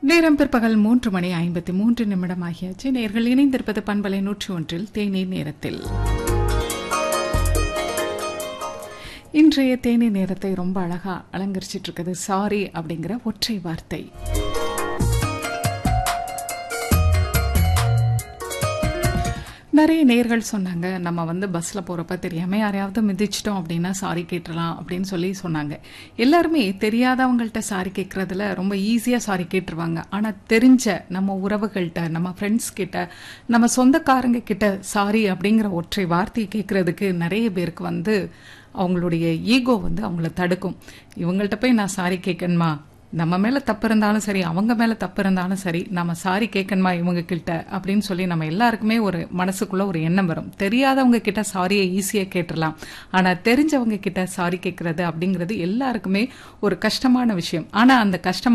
நேரம் பிற்பகல் மூன்று மணி ஐம்பத்தி மூன்று நிமிடம் ஆகியாச்சு நேர்கள் இணைந்திருப்பது பண்பலை நூற்றி ஒன்றில் தேநீர் நேரத்தில் இன்றைய தேநீர் நேரத்தை ரொம்ப அழகா அலங்கரிச்சிட்டு இருக்குது சாரி அப்படிங்கிற ஒற்றை வார்த்தை நிறைய நேர்கள் சொன்னாங்க நம்ம வந்து பஸ்ஸில் போகிறப்ப தெரியாமல் யாரையாவது மிதிச்சிட்டோம் அப்படின்னா சாரி கேட்டுடலாம் அப்படின்னு சொல்லி சொன்னாங்க எல்லாருமே தெரியாதவங்கள்ட்ட சாரி கேட்குறதுல ரொம்ப ஈஸியாக சாரி கேட்டுருவாங்க ஆனால் தெரிஞ்ச நம்ம உறவுகள்கிட்ட நம்ம ஃப்ரெண்ட்ஸ் கிட்ட நம்ம சொந்தக்காரங்க கிட்ட சாரி அப்படிங்கிற ஒற்றை வார்த்தையை கேட்குறதுக்கு நிறைய பேருக்கு வந்து அவங்களுடைய ஈகோ வந்து அவங்கள தடுக்கும் இவங்கள்ட்ட போய் நான் சாரி கேட்கணுமா நம்ம மேல தப்பு இருந்தாலும் சரி அவங்க மேல தப்பு இருந்தாலும் சரி நம்ம சாரி கேட்கணுமா இவங்க கிட்ட அப்படின்னு சொல்லி நம்ம எல்லாருக்குமே ஒரு மனசுக்குள்ள ஒரு எண்ணம் வரும் தெரியாதவங்க கிட்ட சாரியை ஈஸியா கேட்டுடலாம் ஆனா தெரிஞ்சவங்க கிட்ட சாரி கேட்கறது அப்படிங்கிறது எல்லாருக்குமே ஒரு கஷ்டமான விஷயம் ஆனா அந்த கஷ்டமான